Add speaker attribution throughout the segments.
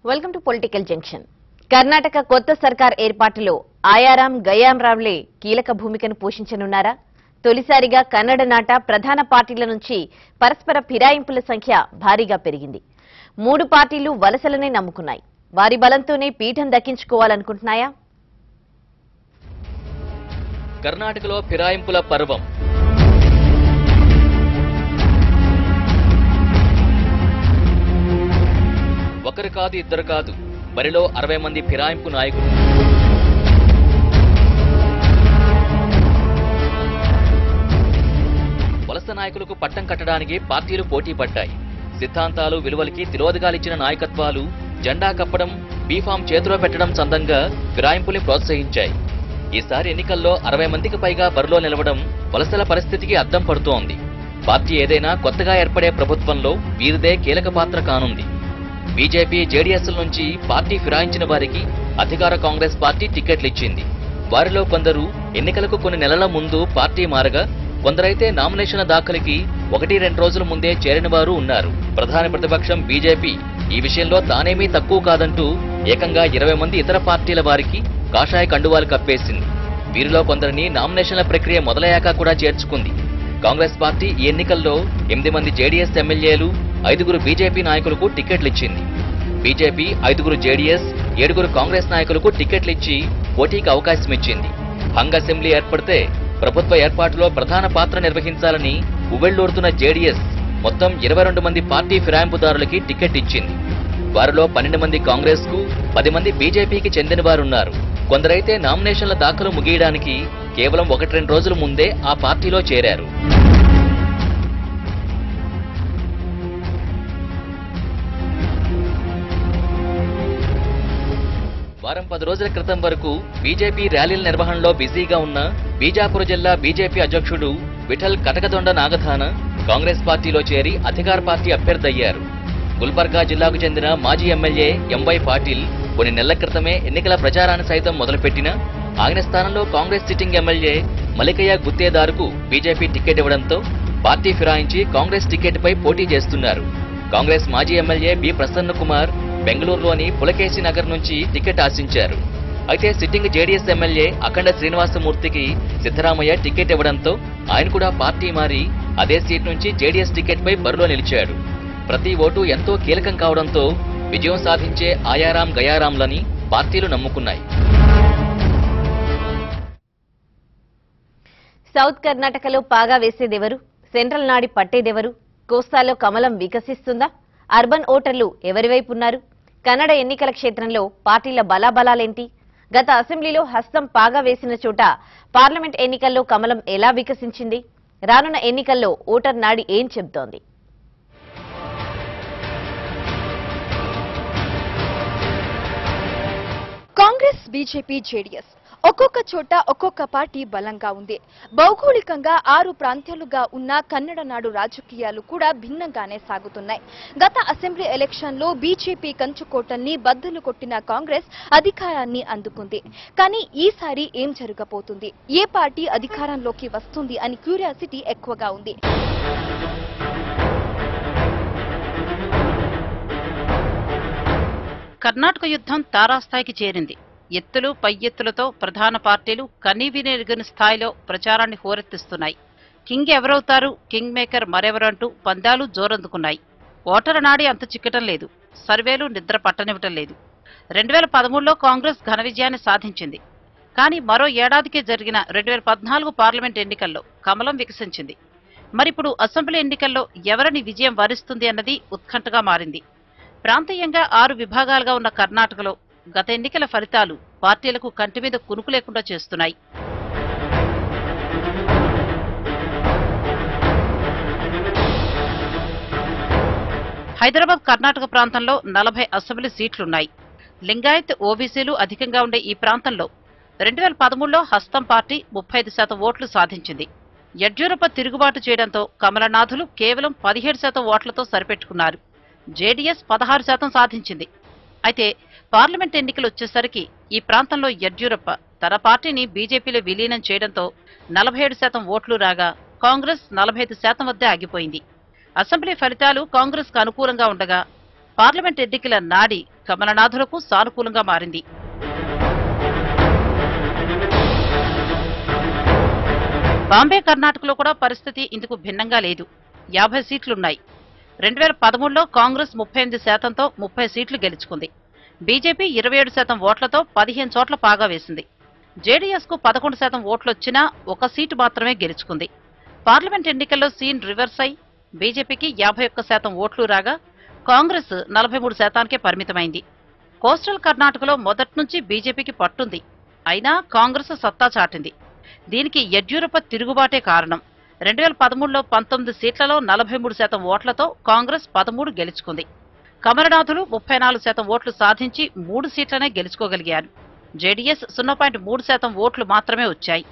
Speaker 1: welcome to political junction Karnataka కొత్త సర్కార్ ఏర్పాటులో ఆయారాం గయాం రావ్లే కీలక భూమికను పోషించనున్నారా తొలిసారిగా కన్నడ నాట ప్రధాన పార్టీల నుంచి పరస్పర ఫిరాయింపుల సంఖ్య భారీగా పెరిగింది మూడు పార్టీలు వలసలనే నమ్ముకున్నాయి వారి బలంతోనే పీఠం దక్కించుకోవాలనుకుంటున్నాయా
Speaker 2: కర్ణాటకలో ఫిరాయింపుల పర్వం ఒకరు కాదు ఇద్దరు కాదు బరిలో అరవై మంది ఫిరాయింపు నాయకులు వలస నాయకులకు పట్టం కట్టడానికి పార్టీలు పోటీ పడ్డాయి సిద్ధాంతాలు విలువలకి తిలోదగాలిచ్చిన నాయకత్వాలు జెండా కప్పడం బీఫామ్ చేతిలో పెట్టడం సందంగా ఫిరాయింపుల్ని ప్రోత్సహించాయి ఈసారి ఎన్నికల్లో అరవై మందికి పైగా బరిలో నిలవడం వలసల పరిస్థితికి అద్దం పడుతోంది పార్టీ ఏదైనా కొత్తగా ఏర్పడే ప్రభుత్వంలో వీరిదే కీలక పాత్ర కానుంది బీజేపీ జేడీఎస్ నుంచి పార్టీ ఫిరాయించిన వారికి అధికార కాంగ్రెస్ పార్టీ టికెట్లు ఇచ్చింది వారిలో కొందరు ఎన్నికలకు కొన్ని నెలల ముందు పార్టీ మారగా కొందరైతే నామినేషన్ల దాఖలుకి ఒకటి రెండు రోజుల ముందే చేరిన వారు ఉన్నారు ప్రధాన ప్రతిపక్షం బీజేపీ ఈ విషయంలో తానేమీ తక్కువ కాదంటూ ఏకంగా ఇరవై మంది ఇతర పార్టీల వారికి కాషాయ కండువాలు కప్పేసింది వీరిలో కొందరిని నామినేషన్ల ప్రక్రియ మొదలయ్యాక కూడా చేర్చుకుంది కాంగ్రెస్ పార్టీ ఈ ఎన్నికల్లో ఎనిమిది మంది జేడీఎస్ ఎమ్మెల్యేలు ఐదుగురు బీజేపీ నాయకులకు టికెట్లు ఇచ్చింది బీజేపీ ఐదుగురు జేడీఎస్ ఏడుగురు కాంగ్రెస్ నాయకులకు టికెట్లు ఇచ్చి పోటీకి అవకాశం ఇచ్చింది హంగ్ అసెంబ్లీ ఏర్పడితే ప్రభుత్వ ఏర్పాటులో ప్రధాన పాత్ర నిర్వహించాలని ఉవ్వెళ్లూరుతున్న జేడీఎస్ మొత్తం ఇరవై రెండు మంది పార్టీ ఫిరాయింపుదారులకి టికెట్ ఇచ్చింది వారిలో పన్నెండు మంది కాంగ్రెస్ కు పది మంది బీజేపీకి చెందిన వారున్నారు కొందరైతే నామినేషన్ల దాఖలు ముగియడానికి కేవలం ఒకటి రెండు రోజుల ముందే ఆ పార్టీలో చేరారు వారం పది రోజుల క్రితం వరకు బీజేపీ ర్యాలీల నిర్వహణలో బిజీగా ఉన్న బీజాపుర జిల్లా బీజేపీ అధ్యక్షుడు విఠల్ కటకదొండ నాగధాన కాంగ్రెస్ పార్టీలో చేరి అధికార పార్టీ అభ్యర్థి అయ్యారు గుల్బర్గా జిల్లాకు చెందిన మాజీ ఎమ్మెల్యే ఎంవై పాటిల్ కొన్ని నెలల క్రితమే ఎన్నికల ప్రచారాన్ని సైతం మొదలుపెట్టినా ఆయన స్థానంలో కాంగ్రెస్ సిట్టింగ్ ఎమ్మెల్యే మలికయ్య గుత్తేదారుకు బీజేపీ టికెట్ ఇవ్వడంతో పార్టీ ఫిరాయించి కాంగ్రెస్ టికెట్పై పోటీ చేస్తున్నారు కాంగ్రెస్ మాజీ ఎమ్మెల్యే బి ప్రసన్న కుమార్ బెంగళూరులోని పులకేశి నగర్ నుంచి టికెట్ ఆశించారు అయితే సిట్టింగ్ జేడీఎస్ ఎమ్మెల్యే అఖండ శ్రీనివాసమూర్తికి సిద్ధరామయ్య టికెట్ ఇవ్వడంతో ఆయన కూడా పార్టీ మారి అదే సీట్ నుంచి జేడీఎస్ టికెట్పై బరిలో నిలిచాడు ప్రతి ఓటు ఎంతో కీలకం కావడంతో విజయం సాధించే ఆయారాం గయారాంలని పార్టీలు నమ్ముకున్నాయి
Speaker 1: సౌత్ కర్ణాటకలో పాగా వేసేదెవరు సెంట్రల్ నాడి పట్టేదెవరు కోస్తాలో కమలం వికసిస్తుందా అర్బన్ ఓటర్లు ఎవరి వైపు ఉన్నారు కన్నడ ఎన్నికల క్షేత్రంలో పార్టీల బలాబలాలేంటి గత అసెంబ్లీలో హస్తం పాగా వేసిన చోట పార్లమెంట్ ఎన్నికల్లో కమలం ఎలా వికసించింది రానున్న ఎన్నికల్లో ఓటర్ నాడి ఏం చెబుతోంది
Speaker 3: కాంగ్రెస్ బీజేపీ జేడీఎస్ ఒక్కొక్క చోట ఒక్కొక్క పార్టీ బలంగా ఉంది భౌగోళికంగా ఆరు ప్రాంతాలుగా ఉన్న కన్నడ నాడు రాజకీయాలు కూడా భిన్నంగానే సాగుతున్నాయి గత అసెంబ్లీ ఎలక్షన్లో బీజేపీ కంచుకోటల్ని బద్దలు కొట్టిన కాంగ్రెస్ అధికారాన్ని అందుకుంది కానీ ఈసారి ఏం జరగబోతుంది ఏ పార్టీ అధికారంలోకి వస్తుంది అని క్యూరియాసిటీ ఎక్కువగా ఉంది
Speaker 4: కర్ణాటక యుద్ధం తారాస్థాయికి చేరింది ఎత్తులు పై ఎత్తులతో ప్రధాన పార్టీలు కనీవినెరుగని స్థాయిలో ప్రచారాన్ని హోరెత్తిస్తున్నాయి కింగ్ ఎవరవుతారు కింగ్ మేకర్ మరెవరంటూ పందాలు జోరందుకున్నాయి ఓటరు నాడి అంత చిక్కటం లేదు సర్వేలు నిద్ర పట్టనివ్వటం లేదు రెండు వేల పదమూడులో కాంగ్రెస్ ఘన విజయాన్ని సాధించింది కానీ మరో ఏడాదికే జరిగిన రెండు వేల పద్నాలుగు పార్లమెంట్ ఎన్నికల్లో కమలం వికసించింది మరిప్పుడు అసెంబ్లీ ఎన్నికల్లో ఎవరిని విజయం వరిస్తుంది అన్నది ఉత్కంఠగా మారింది ప్రాంతీయంగా ఆరు విభాగాలుగా ఉన్న కర్ణాటకలో గత ఎన్నికల ఫలితాలు పార్టీలకు కంటి మీద కునుకు లేకుండా చేస్తున్నాయి హైదరాబాద్ కర్ణాటక ప్రాంతంలో నలభై అసెంబ్లీ సీట్లున్నాయి లింగాయత్ ఓబీసీలు అధికంగా ఉండే ఈ ప్రాంతంలో రెండు వేల పదమూడులో హస్తం పార్టీ ముప్పై ఐదు శాతం ఓట్లు సాధించింది యడ్యూరప్ప తిరుగుబాటు చేయడంతో కమలనాథులు కేవలం పదిహేడు శాతం ఓట్లతో సరిపెట్టుకున్నారు జేడీఎస్ పదహారు శాతం సాధించింది అయితే పార్లమెంట్ ఎన్నికలు వచ్చేసరికి ఈ ప్రాంతంలో యడ్యూరప్ప తన పార్టీని బీజేపీలో విలీనం చేయడంతో నలభై ఏడు శాతం ఓట్లు రాగా కాంగ్రెస్ నలభై ఐదు శాతం వద్దే ఆగిపోయింది అసెంబ్లీ ఫలితాలు కాంగ్రెస్ కు అనుకూలంగా ఉండగా పార్లమెంట్ ఎన్నికల నాడి కమలనాథులకు సానుకూలంగా మారింది బాంబే కర్ణాటకలో కూడా పరిస్థితి ఇందుకు భిన్నంగా లేదు యాభై సీట్లున్నాయి రెండు వేల పదమూడులో కాంగ్రెస్ ముప్పై ఎనిమిది శాతంతో ముప్పై సీట్లు గెలుచుకుంది బీజేపీ ఇరవై ఏడు శాతం ఓట్లతో పదిహేను చోట్ల పాగా వేసింది జేడీఎస్ కు పదకొండు శాతం ఓట్లొచ్చినా ఒక సీటు మాత్రమే గెలుచుకుంది పార్లమెంట్ ఎన్నికల్లో సీన్ రివర్స్ అయి బీజేపీకి యాభై ఒక్క శాతం ఓట్లు రాగా కాంగ్రెస్ నలభై మూడు శాతానికే పరిమితమైంది కోస్టల్ కర్ణాటకలో మొదట్నుంచి బీజేపీకి పట్టుంది అయినా కాంగ్రెస్ సత్తా చాటింది దీనికి యడ్యూరప్ప తిరుగుబాటే కారణం రెండు వేల పదమూడులో పంతొమ్మిది సీట్లలో నలభై మూడు శాతం ఓట్లతో కాంగ్రెస్ పదమూడు గెలుచుకుంది కమలనాథులు ముప్పై నాలుగు శాతం ఓట్లు సాధించి మూడు సీట్లనే గెలుచుకోగలిగారు జేడీఎస్ సున్నా పాయింట్ మూడు శాతం ఓట్లు మాత్రమే వచ్చాయి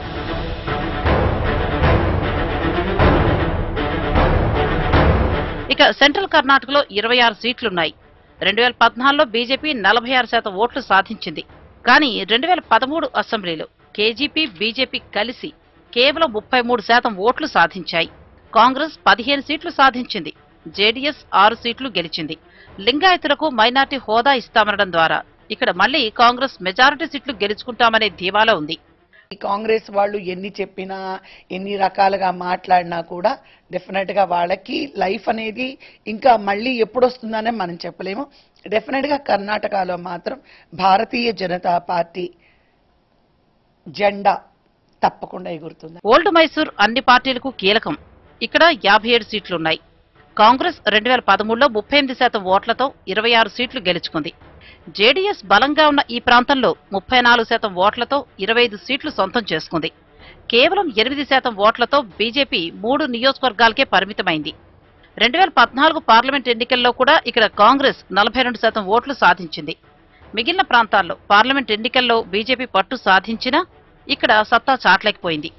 Speaker 4: ఇక సెంట్రల్ కర్ణాటకలో ఇరవై ఆరు సీట్లున్నాయి రెండు వేల పద్నాలుగులో బీజేపీ నలభై ఆరు శాతం ఓట్లు సాధించింది కానీ రెండు వేల పదమూడు అసెంబ్లీలో కేజీపీ బీజేపీ కలిసి కేవలం ముప్పై మూడు శాతం ఓట్లు సాధించాయి కాంగ్రెస్ పదిహేను సీట్లు సాధించింది జేడీఎస్ ఆరు సీట్లు గెలిచింది లింగాయతులకు మైనార్టీ హోదా ఇస్తామనడం ద్వారా ఇక్కడ మళ్లీ కాంగ్రెస్ మెజారిటీ సీట్లు గెలుచుకుంటామనే ధీమాలో ఉంది
Speaker 5: ఈ కాంగ్రెస్ వాళ్ళు ఎన్ని చెప్పినా ఎన్ని రకాలుగా మాట్లాడినా కూడా డెఫినెట్ గా వాళ్ళకి లైఫ్ అనేది ఇంకా మళ్ళీ ఎప్పుడు వస్తుందనే మనం చెప్పలేము డెఫినెట్ గా కర్ణాటకలో మాత్రం భారతీయ జనతా పార్టీ జెండా తప్పకుండా ఎగురుతుంది
Speaker 4: ఓల్డ్ మైసూర్ అన్ని పార్టీలకు కీలకం ఇక్కడ యాభై ఏడు సీట్లున్నాయి కాంగ్రెస్ రెండు వేల పదమూడులో ముప్పై ఎనిమిది శాతం ఓట్లతో ఇరవై ఆరు సీట్లు గెలుచుకుంది జేడీఎస్ బలంగా ఉన్న ఈ ప్రాంతంలో ముప్పై నాలుగు శాతం ఓట్లతో ఇరవై ఐదు సీట్లు సొంతం చేసుకుంది కేవలం ఎనిమిది శాతం ఓట్లతో బీజేపీ మూడు నియోజకవర్గాలకే పరిమితమైంది రెండు వేల పద్నాలుగు పార్లమెంట్ ఎన్నికల్లో కూడా ఇక్కడ కాంగ్రెస్ నలభై రెండు శాతం ఓట్లు సాధించింది మిగిలిన ప్రాంతాల్లో పార్లమెంట్ ఎన్నికల్లో బీజేపీ పట్టు సాధించినా ఇక్కడ సత్తా చాటలేకపోయింది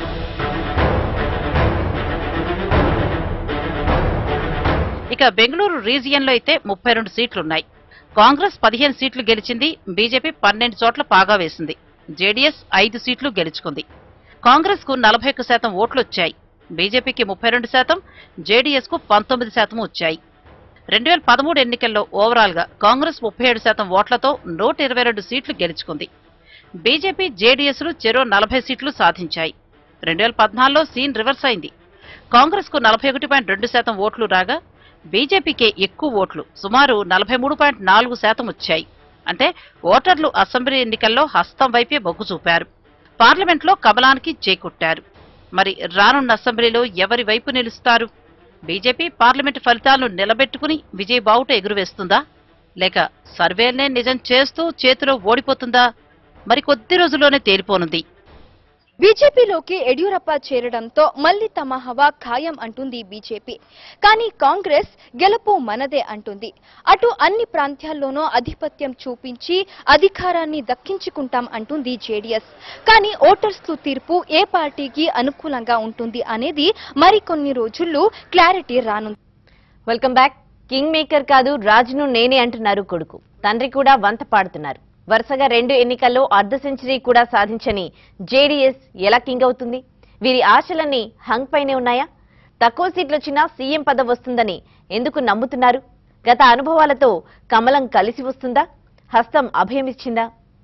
Speaker 4: ఇక బెంగళూరు రీజియన్లో అయితే ముప్పై రెండు సీట్లున్నాయి కాంగ్రెస్ పదిహేను సీట్లు గెలిచింది బీజేపీ పన్నెండు చోట్ల పాగా వేసింది జేడీఎస్ ఐదు సీట్లు గెలుచుకుంది కాంగ్రెస్ కు నలభై ఒక్క శాతం ఓట్లు వచ్చాయి బీజేపీకి ముప్పై రెండు శాతం జేడీఎస్ కు పంతొమ్మిది శాతం వచ్చాయి రెండు వేల పదమూడు ఎన్నికల్లో ఓవరాల్ గా కాంగ్రెస్ ముప్పై ఏడు శాతం ఓట్లతో నూట ఇరవై రెండు సీట్లు గెలుచుకుంది బీజేపీ జేడీఎస్లు చెరో నలభై సీట్లు సాధించాయి రెండు వేల పద్నాలుగులో సీన్ రివర్స్ అయింది కాంగ్రెస్ కు నలభై ఒకటి పాయింట్ రెండు శాతం ఓట్లు రాగా బీజేపీకే ఎక్కువ ఓట్లు సుమారు నలభై మూడు పాయింట్ నాలుగు శాతం వచ్చాయి అంటే ఓటర్లు అసెంబ్లీ ఎన్నికల్లో హస్తం వైపే మొగ్గు చూపారు పార్లమెంట్లో కమలానికి చేకొట్టారు మరి రానున్న అసెంబ్లీలో ఎవరి వైపు నిలుస్తారు బీజేపీ పార్లమెంటు ఫలితాలను నిలబెట్టుకుని విజయ్ బావుట ఎగురువేస్తుందా లేక సర్వేల్నే నిజం చేస్తూ చేతిలో ఓడిపోతుందా మరి కొద్ది రోజుల్లోనే తేలిపోనుంది
Speaker 3: బీజేపీలోకి యడ్యూరప్ప చేరడంతో మళ్లీ తమ హవా ఖాయం అంటుంది బీజేపీ కానీ కాంగ్రెస్ గెలుపు మనదే అంటుంది అటు అన్ని ప్రాంతాల్లోనూ ఆధిపత్యం చూపించి అధికారాన్ని దక్కించుకుంటాం అంటుంది జేడీఎస్ కానీ ఓటర్స్ తీర్పు ఏ పార్టీకి అనుకూలంగా ఉంటుంది అనేది మరికొన్ని రోజుల్లో క్లారిటీ రానుంది
Speaker 1: వెల్కమ్ బ్యాక్ కింగ్ మేకర్ కాదు రాజును నేనే అంటున్నారు కొడుకు తండ్రి కూడా వంత పాడుతున్నారు వరుసగా రెండు ఎన్నికల్లో అర్ధ సెంచరీ కూడా సాధించని జేడీఎస్ ఎలా కింగ్ అవుతుంది వీరి ఆశలన్నీ హంగ్ పైనే ఉన్నాయా తక్కువ సీట్లొచ్చినా సీఎం పదవి వస్తుందని ఎందుకు నమ్ముతున్నారు గత అనుభవాలతో కమలం కలిసి వస్తుందా హస్తం అభయమిచ్చిందా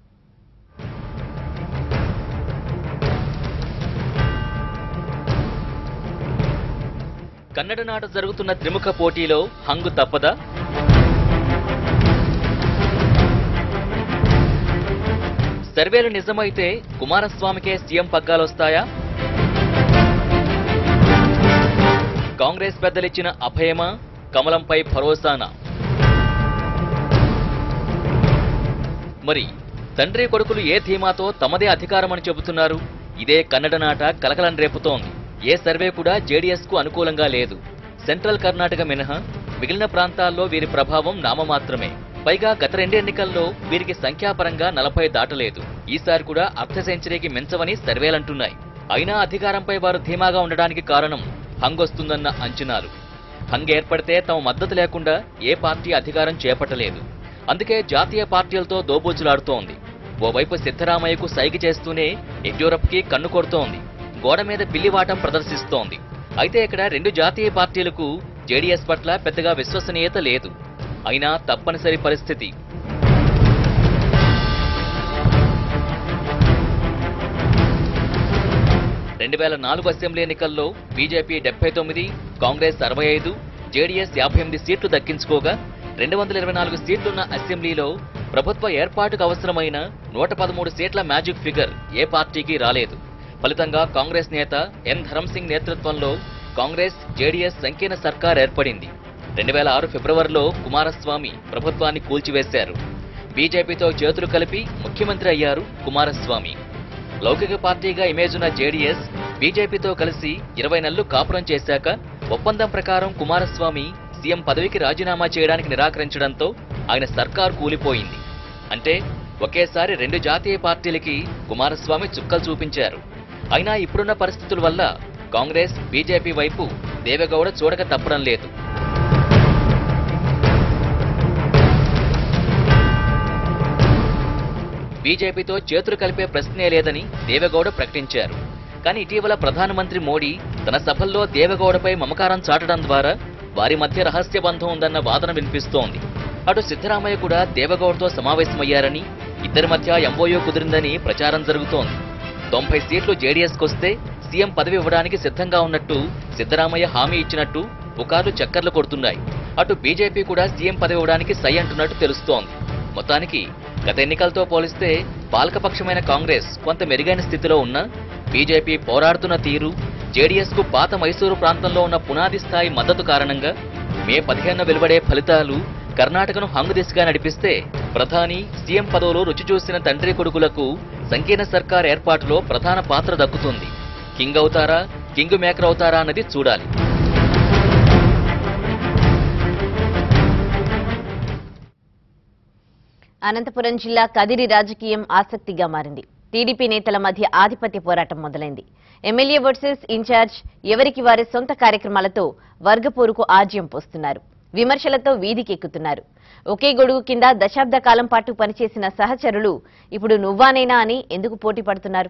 Speaker 2: కన్నడ నాట జరుగుతున్న త్రిముఖ పోటీలో హంగు తప్పదా సర్వేలు నిజమైతే కుమారస్వామికే సీఎం పగ్గాలొస్తాయా కాంగ్రెస్ పెద్దలిచ్చిన అభయమా కమలంపై భరోసానా మరి తండ్రి కొడుకులు ఏ ధీమాతో తమదే అధికారమని చెబుతున్నారు ఇదే కన్నడ నాట కలకలం రేపుతోంది ఏ సర్వే కూడా జేడీఎస్ కు అనుకూలంగా లేదు సెంట్రల్ కర్ణాటక మినహా మిగిలిన ప్రాంతాల్లో వీరి ప్రభావం నామమాత్రమే పైగా గత రెండు ఎన్నికల్లో వీరికి సంఖ్యాపరంగా నలభై దాటలేదు ఈసారి కూడా అర్ధ సెంచరీకి మించవని సర్వేలంటున్నాయి అయినా అధికారంపై వారు ధీమాగా ఉండడానికి కారణం హంగొస్తుందన్న అంచనాలు హంగ్ ఏర్పడితే తమ మద్దతు లేకుండా ఏ పార్టీ అధికారం చేపట్టలేదు అందుకే జాతీయ పార్టీలతో దోబూచులాడుతోంది ఓవైపు సిద్ధరామయ్యకు సైగ చేస్తూనే యడ్యూరప్కి కన్ను కొడుతోంది గోడ మీద పిల్లివాటం ప్రదర్శిస్తోంది అయితే ఇక్కడ రెండు జాతీయ పార్టీలకు జేడీఎస్ పట్ల పెద్దగా విశ్వసనీయత లేదు అయినా తప్పనిసరి పరిస్థితి రెండు వేల నాలుగు అసెంబ్లీ ఎన్నికల్లో బీజేపీ డెబ్బై తొమ్మిది కాంగ్రెస్ అరవై ఐదు జేడీఎస్ యాభై ఎనిమిది సీట్లు దక్కించుకోగా రెండు వందల ఇరవై నాలుగు సీట్లున్న అసెంబ్లీలో ప్రభుత్వ ఏర్పాటుకు అవసరమైన నూట పదమూడు సీట్ల మ్యాజిక్ ఫిగర్ ఏ పార్టీకి రాలేదు ఫలితంగా కాంగ్రెస్ నేత ఎన్ ధరమ్ సింగ్ నేతృత్వంలో కాంగ్రెస్ జేడీఎస్ సంకీర్ణ సర్కార్ ఏర్పడింది రెండు వేల ఆరు ఫిబ్రవరిలో కుమారస్వామి ప్రభుత్వాన్ని కూల్చివేశారు బీజేపీతో చేతులు కలిపి ముఖ్యమంత్రి అయ్యారు కుమారస్వామి లౌకిక పార్టీగా ఇమేజ్ ఉన్న జేడీఎస్ బీజేపీతో కలిసి ఇరవై నెలలు కాపురం చేశాక ఒప్పందం ప్రకారం కుమారస్వామి సీఎం పదవికి రాజీనామా చేయడానికి నిరాకరించడంతో ఆయన సర్కార్ కూలిపోయింది అంటే ఒకేసారి రెండు జాతీయ పార్టీలకి కుమారస్వామి చుక్కలు చూపించారు అయినా ఇప్పుడున్న పరిస్థితుల వల్ల కాంగ్రెస్ బీజేపీ వైపు దేవెగౌడ చూడక తప్పడం లేదు బీజేపీతో చేతులు కలిపే ప్రశ్నే లేదని దేవెగౌడ ప్రకటించారు కానీ ఇటీవల ప్రధానమంత్రి మోడీ తన సభల్లో దేవెగౌడపై మమకారం చాటడం ద్వారా వారి మధ్య రహస్య బంధం ఉందన్న వాదన వినిపిస్తోంది అటు సిద్ధరామయ్య కూడా దేవగౌడతో సమావేశమయ్యారని ఇద్దరి మధ్య ఎంఓయూ కుదిరిందని ప్రచారం జరుగుతోంది తొంభై సీట్లు జేడీఎస్కొస్తే సీఎం పదవి ఇవ్వడానికి సిద్ధంగా ఉన్నట్టు సిద్ధరామయ్య హామీ ఇచ్చినట్టు పుకార్లు చక్కర్లు కొడుతున్నాయి అటు బీజేపీ కూడా సీఎం పదవి ఇవ్వడానికి సై అంటున్నట్టు తెలుస్తోంది మొత్తానికి గత ఎన్నికలతో పోలిస్తే పాలకపక్షమైన కాంగ్రెస్ కొంత మెరుగైన స్థితిలో ఉన్న బీజేపీ పోరాడుతున్న తీరు జేడీఎస్ కు పాత మైసూరు ప్రాంతంలో ఉన్న పునాది స్థాయి మద్దతు కారణంగా మే పదిహేను వెలువడే ఫలితాలు కర్ణాటకను హంగు దిశగా నడిపిస్తే ప్రధాని సీఎం పదవులు రుచి చూసిన తండ్రి కొడుకులకు సంకీర్ణ సర్కార్ ఏర్పాటులో ప్రధాన పాత్ర దక్కుతుంది కింగ్ అవుతారా కింగ్ మేకర్ అవుతారా అన్నది చూడాలి
Speaker 1: అనంతపురం జిల్లా కదిరి రాజకీయం ఆసక్తిగా మారింది టీడీపీ నేతల మధ్య ఆధిపత్య పోరాటం మొదలైంది ఎమ్మెల్యే వర్సెస్ ఇన్ఛార్జ్ ఎవరికి వారి సొంత కార్యక్రమాలతో వర్గపోరుకు ఆజ్యం పోస్తున్నారు విమర్శలతో వీధికెక్కుతున్నారు ఒకే గొడుగు కింద దశాబ్ద కాలం పాటు పనిచేసిన సహచరులు ఇప్పుడు నువ్వానేనా అని ఎందుకు పోటీ పడుతున్నారు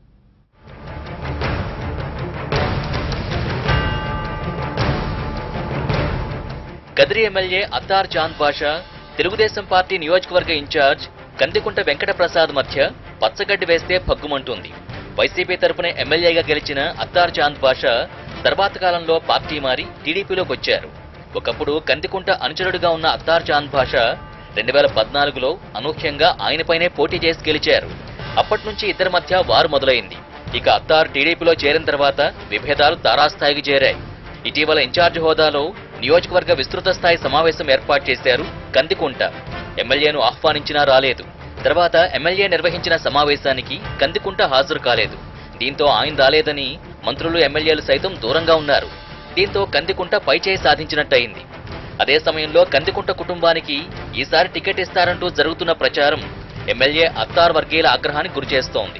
Speaker 2: కదిరి ఎమ్మెల్యే అత్తార్ చాంద్ బాషా తెలుగుదేశం పార్టీ నియోజకవర్గ ఇన్ఛార్జ్ కందికుంట వెంకట ప్రసాద్ మధ్య పచ్చగడ్డి వేస్తే పగ్గుమంటుంది వైసీపీ తరపున ఎమ్మెల్యేగా గెలిచిన అత్తార్ చాంద్ బాషా తర్వాత కాలంలో పార్టీ మారి టీడీపీలోకి వచ్చారు ఒకప్పుడు కందికుంట అనుచరుడుగా ఉన్న అత్తార్ చాంద్ బాషా రెండు వేల పద్నాలుగులో అనూహ్యంగా ఆయనపైనే పోటీ చేసి గెలిచారు అప్పటి నుంచి ఇద్దరి మధ్య వారు మొదలైంది ఇక అత్తార్ టీడీపీలో చేరిన తర్వాత విభేదాలు తారాస్థాయికి చేరాయి ఇటీవల ఇన్ఛార్జ్ హోదాలో నియోజకవర్గ విస్తృత స్థాయి సమావేశం ఏర్పాటు చేశారు కందికుంట ఎమ్మెల్యేను ఆహ్వానించినా రాలేదు తర్వాత ఎమ్మెల్యే నిర్వహించిన సమావేశానికి కందికుంట హాజరు కాలేదు దీంతో ఆయన రాలేదని మంత్రులు ఎమ్మెల్యేలు సైతం దూరంగా ఉన్నారు దీంతో కందికుంట పైచేయి సాధించినట్టయింది అదే సమయంలో కందికుంట కుటుంబానికి ఈసారి టికెట్ ఇస్తారంటూ జరుగుతున్న ప్రచారం ఎమ్మెల్యే అత్తార్ వర్గీయుల ఆగ్రహానికి గురిచేస్తోంది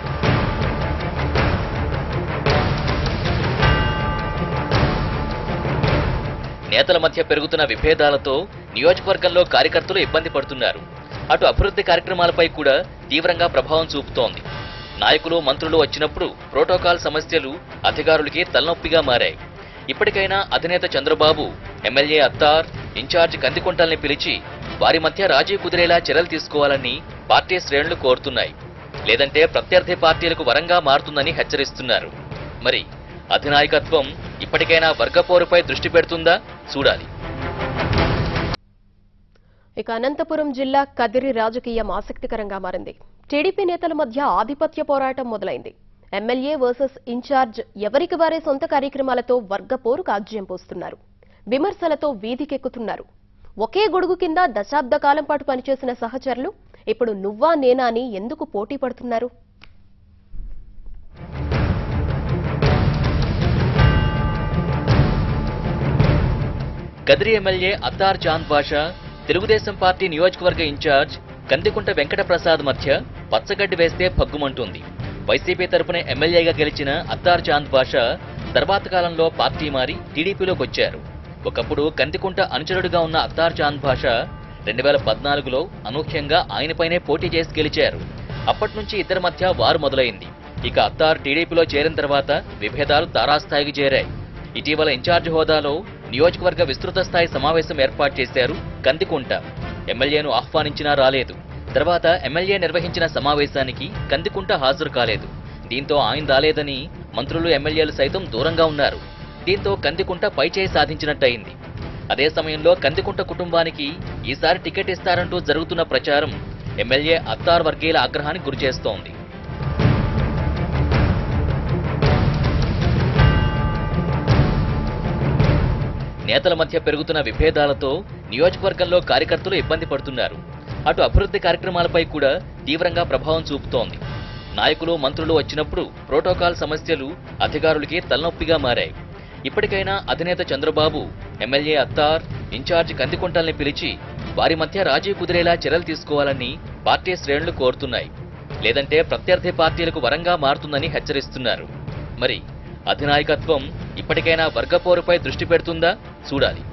Speaker 2: నేతల మధ్య పెరుగుతున్న విభేదాలతో నియోజకవర్గంలో కార్యకర్తలు ఇబ్బంది పడుతున్నారు అటు అభివృద్ధి కార్యక్రమాలపై కూడా తీవ్రంగా ప్రభావం చూపుతోంది నాయకులు మంత్రులు వచ్చినప్పుడు ప్రోటోకాల్ సమస్యలు అధికారులకి తలనొప్పిగా మారాయి ఇప్పటికైనా అధినేత చంద్రబాబు ఎమ్మెల్యే అత్తార్ ఇన్ఛార్జ్ కందికుంటల్ని పిలిచి వారి మధ్య రాజీ కుదిరేలా చర్యలు తీసుకోవాలని పార్టీ శ్రేణులు కోరుతున్నాయి లేదంటే ప్రత్యర్థి పార్టీలకు వరంగా మారుతుందని హెచ్చరిస్తున్నారు మరి అధినాయకత్వం ఇప్పటికైనా వర్గపోరుపై దృష్టి పెడుతుందా చూడాలి
Speaker 6: ఇక అనంతపురం జిల్లా కదిరి రాజకీయం ఆసక్తికరంగా మారింది టీడీపీ నేతల మధ్య ఆధిపత్య పోరాటం మొదలైంది ఎమ్మెల్యే వర్సెస్ ఇన్ఛార్జ్ ఎవరికి వారే సొంత కార్యక్రమాలతో వర్గపోరు కాజ్యం పోస్తున్నారు విమర్శలతో వీధికెక్కుతున్నారు ఒకే గొడుగు కింద దశాబ్ద కాలం పాటు పనిచేసిన సహచరులు ఇప్పుడు నువ్వా నేనా అని ఎందుకు పోటీ పడుతున్నారు
Speaker 2: కదిరి ఎమ్మెల్యే అత్తార్ చాంద్ బాషా తెలుగుదేశం పార్టీ నియోజకవర్గ ఇన్ఛార్జ్ కందికుంట వెంకట ప్రసాద్ మధ్య పచ్చగడ్డి వేస్తే పగ్గుమంటుంది వైసీపీ తరపున ఎమ్మెల్యేగా గెలిచిన అత్తార్ చాంద్ బాషా తర్వాత కాలంలో పార్టీ మారి టీడీపీలోకి వచ్చారు ఒకప్పుడు కందికుంట అనుచరుడుగా ఉన్న అత్తార్ చాంద్ బాషా రెండు వేల పద్నాలుగులో అనూహ్యంగా ఆయనపైనే పోటీ చేసి గెలిచారు అప్పటి నుంచి ఇద్దరి మధ్య వారు మొదలైంది ఇక అత్తార్ టీడీపీలో చేరిన తర్వాత విభేదాలు తారాస్థాయికి చేరాయి ఇటీవల ఇన్ఛార్జ్ హోదాలో నియోజకవర్గ విస్తృత స్థాయి సమావేశం ఏర్పాటు చేశారు కందికుంట ఎమ్మెల్యేను ఆహ్వానించినా రాలేదు తర్వాత ఎమ్మెల్యే నిర్వహించిన సమావేశానికి కందికుంట హాజరు కాలేదు దీంతో ఆయన రాలేదని మంత్రులు ఎమ్మెల్యేలు సైతం దూరంగా ఉన్నారు దీంతో కందికుంట పైచేయి సాధించినట్టయింది అదే సమయంలో కందికుంట కుటుంబానికి ఈసారి టికెట్ ఇస్తారంటూ జరుగుతున్న ప్రచారం ఎమ్మెల్యే అత్తార్ వర్గీయుల ఆగ్రహానికి గురిచేస్తోంది నేతల మధ్య పెరుగుతున్న విభేదాలతో నియోజకవర్గంలో కార్యకర్తలు ఇబ్బంది పడుతున్నారు అటు అభివృద్ధి కార్యక్రమాలపై కూడా తీవ్రంగా ప్రభావం చూపుతోంది నాయకులు మంత్రులు వచ్చినప్పుడు ప్రోటోకాల్ సమస్యలు అధికారులకి తలనొప్పిగా మారాయి ఇప్పటికైనా అధినేత చంద్రబాబు ఎమ్మెల్యే అత్తార్ ఇన్ఛార్జ్ కందికుంటల్ని పిలిచి వారి మధ్య రాజీ కుదిరేలా చర్యలు తీసుకోవాలని పార్టీ శ్రేణులు కోరుతున్నాయి లేదంటే ప్రత్యర్థి పార్టీలకు వరంగా మారుతుందని హెచ్చరిస్తున్నారు మరి అధినాయకత్వం ఇప్పటికైనా వర్గపోరుపై దృష్టి పెడుతుందా చూడాలి